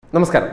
നമസ്കാരം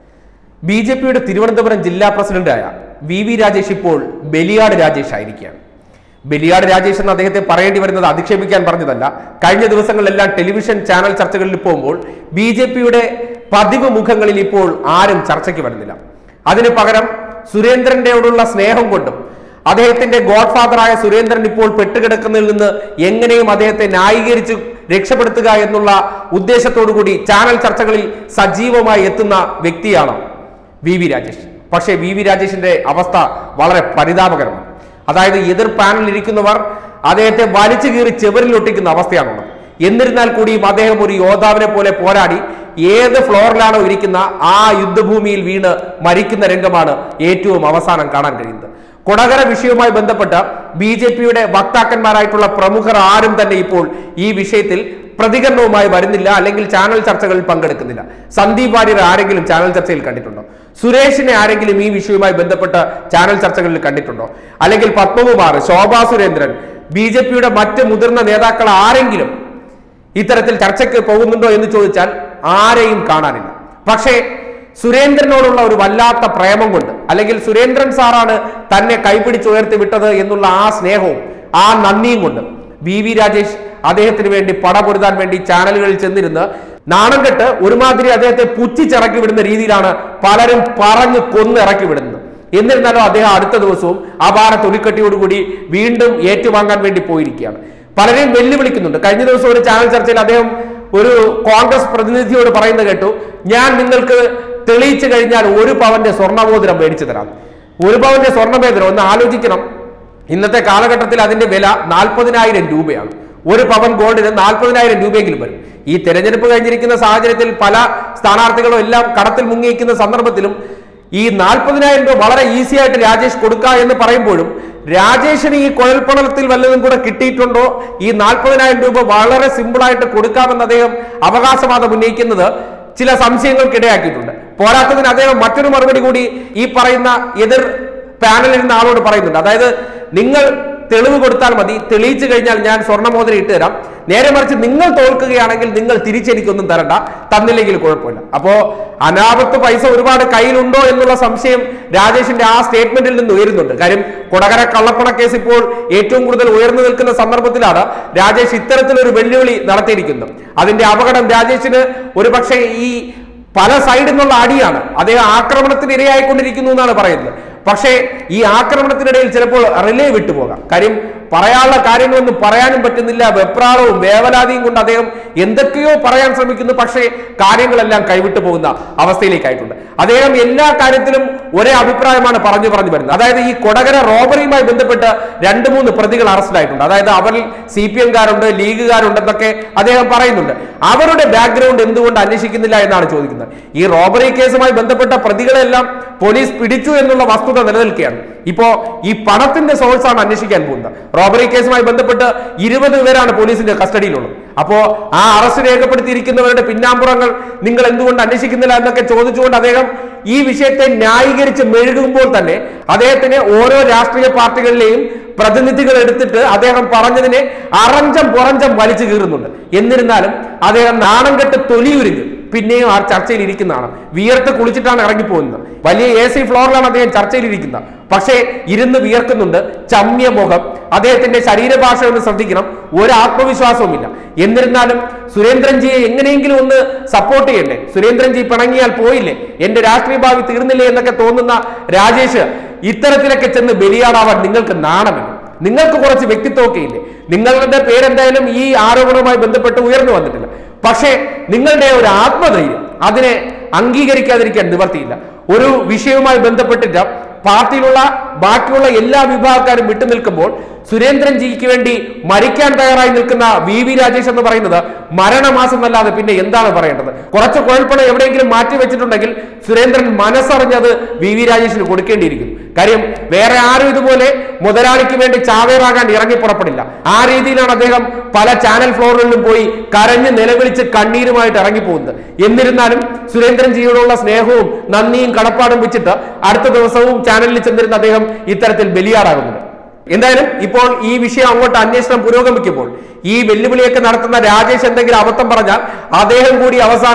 B J പിയുടെ തിരുവനന്തപുരം ജില്ലാ പ്രസിഡന്റായ വി വി രാജേഷ് ഇപ്പോൾ ബലിയാട് രാജേഷ് ആയിരിക്കുകയാണ് ബലിയാട് രാജേഷ് എന്ന് അദ്ദേഹത്തെ പറയേണ്ടി വരുന്നത് അധിക്ഷേപിക്കാൻ പറഞ്ഞതല്ല കഴിഞ്ഞ ദിവസങ്ങളിലെല്ലാം ടെലിവിഷൻ ചാനൽ ചർച്ചകളിൽ പോകുമ്പോൾ ബി ജെ പിയുടെ പതിവ് മുഖങ്ങളിൽ ഇപ്പോൾ ആരും ചർച്ചയ്ക്ക് വരുന്നില്ല അതിന് പകരം സുരേന്ദ്രന്റെയോടുള്ള സ്നേഹം കൊണ്ടും അദ്ദേഹത്തിന്റെ ഗോഡ് ഫാദറായ സുരേന്ദ്രൻ ഇപ്പോൾ പെട്ടുകിടക്കുന്നതിൽ നിന്ന് എങ്ങനെയും അദ്ദേഹത്തെ ന്യായീകരിച്ച് രക്ഷപ്പെടുത്തുക എന്നുള്ള ഉദ്ദേശത്തോടു കൂടി ചാനൽ ചർച്ചകളിൽ സജീവമായി എത്തുന്ന വ്യക്തിയാണ് വി വി രാജേഷ് പക്ഷേ വി വി രാജേഷിന്റെ അവസ്ഥ വളരെ പരിതാപകരമാണ് അതായത് എതിർ പാനലിൽ ഇരിക്കുന്നവർ അദ്ദേഹത്തെ വലിച്ചു കീറി ചെവരിൽ ഒട്ടിക്കുന്ന അവസ്ഥയാണുള്ളത് എന്നിരുന്നാൽ കൂടിയും അദ്ദേഹം ഒരു യോദ്ധാവിനെ പോലെ പോരാടി ഏത് ഫ്ലോറിലാണോ ഇരിക്കുന്ന ആ യുദ്ധഭൂമിയിൽ വീണ് മരിക്കുന്ന രംഗമാണ് ഏറ്റവും അവസാനം കാണാൻ കഴിയുന്നത് കൊടകര വിഷയവുമായി ബന്ധപ്പെട്ട ബി ജെ പിയുടെ വക്താക്കന്മാരായിട്ടുള്ള പ്രമുഖർ ആരും തന്നെ ഇപ്പോൾ ഈ വിഷയത്തിൽ പ്രതികരണവുമായി വരുന്നില്ല അല്ലെങ്കിൽ ചാനൽ ചർച്ചകളിൽ പങ്കെടുക്കുന്നില്ല സന്ദീപ് വാര്യർ ആരെങ്കിലും ചാനൽ ചർച്ചയിൽ കണ്ടിട്ടുണ്ടോ സുരേഷിനെ ആരെങ്കിലും ഈ വിഷയവുമായി ബന്ധപ്പെട്ട ചാനൽ ചർച്ചകളിൽ കണ്ടിട്ടുണ്ടോ അല്ലെങ്കിൽ പത്മകുമാർ ശോഭാ സുരേന്ദ്രൻ ബി ജെ പിയുടെ മറ്റ് മുതിർന്ന നേതാക്കൾ ആരെങ്കിലും ഇത്തരത്തിൽ ചർച്ചയ്ക്ക് പോകുന്നുണ്ടോ എന്ന് ചോദിച്ചാൽ ആരെയും കാണാനില്ല പക്ഷേ സുരേന്ദ്രനോടുള്ള ഒരു വല്ലാത്ത പ്രേമം കൊണ്ട് അല്ലെങ്കിൽ സുരേന്ദ്രൻ സാറാണ് തന്നെ കൈപിടിച്ച് ഉയർത്തി വിട്ടത് എന്നുള്ള ആ സ്നേഹവും ആ നന്ദിയും കൊണ്ട് വി വി രാജേഷ് അദ്ദേഹത്തിന് വേണ്ടി പടപൊരുതാൻ വേണ്ടി ചാനലുകളിൽ ചെന്നിരുന്ന് നാണം കെട്ട് ഒരുമാതിരി അദ്ദേഹത്തെ പുച്ഛിച്ചിറക്കി വിടുന്ന രീതിയിലാണ് പലരും പറഞ്ഞ് കൊന്ന് ഇറക്കി വിടുന്നത് എന്നിരുന്നാലും അദ്ദേഹം അടുത്ത ദിവസവും അപാര തൊലിക്കട്ടിയോടുകൂടി വീണ്ടും ഏറ്റുവാങ്ങാൻ വേണ്ടി പോയിരിക്കുകയാണ് പലരെയും വെല്ലുവിളിക്കുന്നുണ്ട് കഴിഞ്ഞ ദിവസം ഒരു ചാനൽ ചർച്ചയിൽ അദ്ദേഹം ഒരു കോൺഗ്രസ് പ്രതിനിധിയോട് പറയുന്നത് കേട്ടു ഞാൻ നിങ്ങൾക്ക് തെളിയിച്ചു കഴിഞ്ഞാൽ ഒരു പവന്റെ സ്വർണ്ണമോതിരം മേടിച്ചു തരാം ഒരു പവന്റെ സ്വർണ്ണമോതിരം ഒന്ന് ആലോചിക്കണം ഇന്നത്തെ കാലഘട്ടത്തിൽ അതിന്റെ വില നാൽപ്പതിനായിരം രൂപയാണ് ഒരു പവൻ ഗോൾഡിന് നാൽപ്പതിനായിരം രൂപയെങ്കിലും വരും ഈ തെരഞ്ഞെടുപ്പ് കഴിഞ്ഞിരിക്കുന്ന സാഹചര്യത്തിൽ പല സ്ഥാനാർത്ഥികളും എല്ലാം കടത്തിൽ മുങ്ങിയിരിക്കുന്ന സന്ദർഭത്തിലും ഈ നാൽപ്പതിനായിരം രൂപ വളരെ ഈസി ആയിട്ട് രാജേഷ് കൊടുക്ക എന്ന് പറയുമ്പോഴും രാജേഷിന് ഈ കുഴൽപ്പണത്തിൽ വല്ലതും കൂടെ കിട്ടിയിട്ടുണ്ടോ ഈ നാൽപ്പതിനായിരം രൂപ വളരെ സിമ്പിളായിട്ട് കൊടുക്കാമെന്ന് അദ്ദേഹം അവകാശവാദം ഉന്നയിക്കുന്നത് ചില സംശയങ്ങൾക്കിടയാക്കിയിട്ടുണ്ട് പോരാത്തതിന് അദ്ദേഹം മറ്റൊരു മറുപടി കൂടി ഈ പറയുന്ന എതിർ പാനലിൽ ഇരുന്ന ആളോട് പറയുന്നുണ്ട് അതായത് നിങ്ങൾ തെളിവ് കൊടുത്താൽ മതി തെളിയിച്ചു കഴിഞ്ഞാൽ ഞാൻ സ്വർണ്ണമോതിരം ഇട്ട് തരാം നേരെ മറിച്ച് നിങ്ങൾ തോൽക്കുകയാണെങ്കിൽ നിങ്ങൾ തിരിച്ചെനിക്കൊന്നും തരണ്ട തന്നില്ലെങ്കിൽ കുഴപ്പമില്ല അപ്പോ അനാപത്ത് പൈസ ഒരുപാട് കയ്യിലുണ്ടോ എന്നുള്ള സംശയം രാജേഷിന്റെ ആ സ്റ്റേറ്റ്മെന്റിൽ നിന്ന് ഉയരുന്നുണ്ട് കാര്യം കൊടകര കള്ളപ്പണ കേസ് ഇപ്പോൾ ഏറ്റവും കൂടുതൽ ഉയർന്നു നിൽക്കുന്ന സന്ദർഭത്തിലാണ് രാജേഷ് ഇത്തരത്തിലൊരു വെല്ലുവിളി നടത്തിയിരിക്കുന്നത് അതിന്റെ അപകടം രാജേഷിന് ഒരുപക്ഷെ ഈ പല സൈഡിൽ നിന്നുള്ള അടിയാണ് അദ്ദേഹം ആക്രമണത്തിന് ഇരയായിക്കൊണ്ടിരിക്കുന്നു എന്നാണ് പറയുന്നത് പക്ഷേ ഈ ആക്രമണത്തിനിടയിൽ ചിലപ്പോൾ റിലേ വിട്ടുപോകാം കാര്യം പറയാനുള്ള കാര്യങ്ങളൊന്നും പറയാനും പറ്റുന്നില്ല വെപ്രാളവും വേവലാതിയും കൊണ്ട് അദ്ദേഹം എന്തൊക്കെയോ പറയാൻ ശ്രമിക്കുന്നു പക്ഷേ കാര്യങ്ങളെല്ലാം കൈവിട്ടു പോകുന്ന അവസ്ഥയിലേക്കായിട്ടുണ്ട് അദ്ദേഹം എല്ലാ കാര്യത്തിലും ഒരേ അഭിപ്രായമാണ് പറഞ്ഞു പറഞ്ഞു വരുന്നത് അതായത് ഈ കൊടകര റോബറിയുമായി ബന്ധപ്പെട്ട് രണ്ട് മൂന്ന് പ്രതികൾ അറസ്റ്റിലായിട്ടുണ്ട് അതായത് അവരിൽ സി പി എംകാരുണ്ട് ലീഗുകാരുണ്ടെന്നൊക്കെ അദ്ദേഹം പറയുന്നുണ്ട് അവരുടെ ബാക്ക്ഗ്രൗണ്ട് എന്തുകൊണ്ട് അന്വേഷിക്കുന്നില്ല എന്നാണ് ചോദിക്കുന്നത് ഈ റോബറി കേസുമായി ബന്ധപ്പെട്ട പ്രതികളെല്ലാം പോലീസ് പിടിച്ചു എന്നുള്ള വസ്തുത നിലനിൽക്കുകയാണ് ഇപ്പോ ഈ പണത്തിന്റെ സോഴ്സ് ആണ് അന്വേഷിക്കാൻ പോകുന്നത് റോബറി കേസുമായി ബന്ധപ്പെട്ട് ഇരുപത് പേരാണ് പോലീസിന്റെ കസ്റ്റഡിയിലുള്ളത് അപ്പോ ആ അറസ്റ്റ് രേഖപ്പെടുത്തിയിരിക്കുന്നവരുടെ പിന്നാമ്പുറങ്ങൾ നിങ്ങൾ എന്തുകൊണ്ട് അന്വേഷിക്കുന്നില്ല എന്നൊക്കെ ചോദിച്ചുകൊണ്ട് അദ്ദേഹം ഈ വിഷയത്തെ ന്യായീകരിച്ച് മെഴുകുമ്പോൾ തന്നെ അദ്ദേഹത്തിന് ഓരോ രാഷ്ട്രീയ പാർട്ടികളിലെയും പ്രതിനിധികൾ എടുത്തിട്ട് അദ്ദേഹം പറഞ്ഞതിനെ അറഞ്ചം പുറഞ്ചം വലിച്ചു കീറുന്നുണ്ട് എന്നിരുന്നാലും അദ്ദേഹം നാണം കെട്ട് തൊലിയുരിഞ്ഞു പിന്നെയും ആ ചർച്ചയിൽ ഇരിക്കുന്നതാണ് വിയർത്ത് കുളിച്ചിട്ടാണ് ഇറങ്ങിപ്പോകുന്നത് വലിയ എ സി ഫ്ലോറിലാണ് അദ്ദേഹം ചർച്ചയിൽ ഇരിക്കുന്നത് പക്ഷേ ഇരുന്ന് വിയർക്കുന്നുണ്ട് ചമ്യ മുഖം അദ്ദേഹത്തിന്റെ ശരീരഭാഷ ഒന്ന് ശ്രദ്ധിക്കണം ഒരു ആത്മവിശ്വാസവുമില്ല എന്നിരുന്നാലും സുരേന്ദ്രൻജിയെ എങ്ങനെയെങ്കിലും ഒന്ന് സപ്പോർട്ട് ചെയ്യണ്ടേ സുരേന്ദ്രൻജി പിണങ്ങിയാൽ പോയില്ലേ എന്റെ രാഷ്ട്രീയ ഭാവി തീർന്നില്ലേ എന്നൊക്കെ തോന്നുന്ന രാജേഷ് ഇത്തരത്തിലൊക്കെ ചെന്ന് ബലിയാടാവാൻ നിങ്ങൾക്ക് നാണമില്ല നിങ്ങൾക്ക് കുറച്ച് വ്യക്തിത്വമൊക്കെ ഇല്ലേ നിങ്ങളുടെ പേരെന്തായാലും ഈ ആരോപണവുമായി ബന്ധപ്പെട്ട് ഉയർന്നു വന്നിട്ടില്ല പക്ഷേ നിങ്ങളുടെ ഒരു ആത്മധൈര്യം അതിനെ അംഗീകരിക്കാതിരിക്കാൻ നിവർത്തിയില്ല ഒരു വിഷയവുമായി ബന്ധപ്പെട്ടിട്ട് പാർട്ടിയിലുള്ള ബാക്കിയുള്ള എല്ലാ വിഭാഗക്കാരും വിട്ടു നിൽക്കുമ്പോൾ സുരേന്ദ്രൻജിക്ക് വേണ്ടി മരിക്കാൻ തയ്യാറായി നിൽക്കുന്ന വി വി രാജേഷ് എന്ന് പറയുന്നത് മരണമാസം അല്ലാതെ പിന്നെ എന്താണ് പറയേണ്ടത് കുറച്ച് കുഴൽപ്പണം എവിടെയെങ്കിലും മാറ്റി വെച്ചിട്ടുണ്ടെങ്കിൽ സുരേന്ദ്രൻ മനസ്സറിഞ്ഞത് വി വി രാജേഷിന് കൊടുക്കേണ്ടിയിരിക്കുന്നു കാര്യം വേറെ ആരും ഇതുപോലെ മുതലാളിക്ക് വേണ്ടി ചാവേറാകാൻ ഇറങ്ങി പുറപ്പെടില്ല ആ രീതിയിലാണ് അദ്ദേഹം പല ചാനൽ ഫ്ലോറുകളിലും പോയി കരഞ്ഞ് നിലവിളിച്ച് കണ്ണീരുമായിട്ട് ഇറങ്ങിപ്പോകുന്നത് എന്നിരുന്നാലും സുരേന്ദ്രൻജിയോടുള്ള സ്നേഹവും നന്ദിയും കടപ്പാടും വെച്ചിട്ട് അടുത്ത ദിവസവും ചാനലിൽ ചെന്നിരുന്ന അദ്ദേഹം ഇത്തരത്തിൽ ബലിയാടാകുന്നുണ്ട് എന്തായാലും ഇപ്പോൾ ഈ വിഷയം അങ്ങോട്ട് അന്വേഷണം പുരോഗമിക്കുമ്പോൾ ഈ വെല്ലുവിളിയൊക്കെ നടത്തുന്ന രാജേഷ് എന്തെങ്കിലും അബദ്ധം പറഞ്ഞാൽ അദ്ദേഹം കൂടി അവസാനം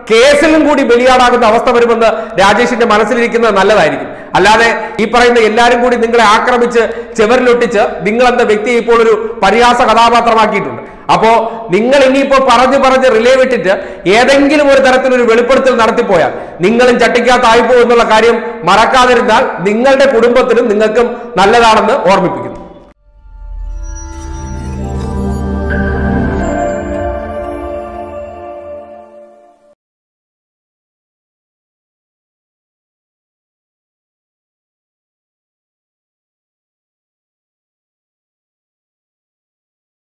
കേസിലും കൂടി ബലിയാടാകുന്ന അവസ്ഥ വരുമെന്ന് രാജേഷിന്റെ മനസ്സിലിരിക്കുന്നത് നല്ലതായിരിക്കും അല്ലാതെ ഈ പറയുന്ന എല്ലാവരും കൂടി നിങ്ങളെ ആക്രമിച്ച് ചെവരിലൊട്ടിച്ച് നിങ്ങൾ എന്ന വ്യക്തിയെ ഇപ്പോൾ ഒരു പരിഹാസ കഥാപാത്രമാക്കിയിട്ടുണ്ട് അപ്പോ നിങ്ങൾ ഇനിയിപ്പോ പറഞ്ഞു പറഞ്ഞ് റിലേ വിട്ടിട്ട് ഏതെങ്കിലും ഒരു തരത്തിലൊരു വെളിപ്പെടുത്തൽ നടത്തിപ്പോയാൽ നിങ്ങളും ചട്ടിക്കകത്തായിപ്പോ എന്നുള്ള കാര്യം മറക്കാതിരുന്നാൽ നിങ്ങളുടെ കുടുംബത്തിനും നിങ്ങൾക്കും നല്ലതാണെന്ന് ഓർമ്മിപ്പിക്കുന്നു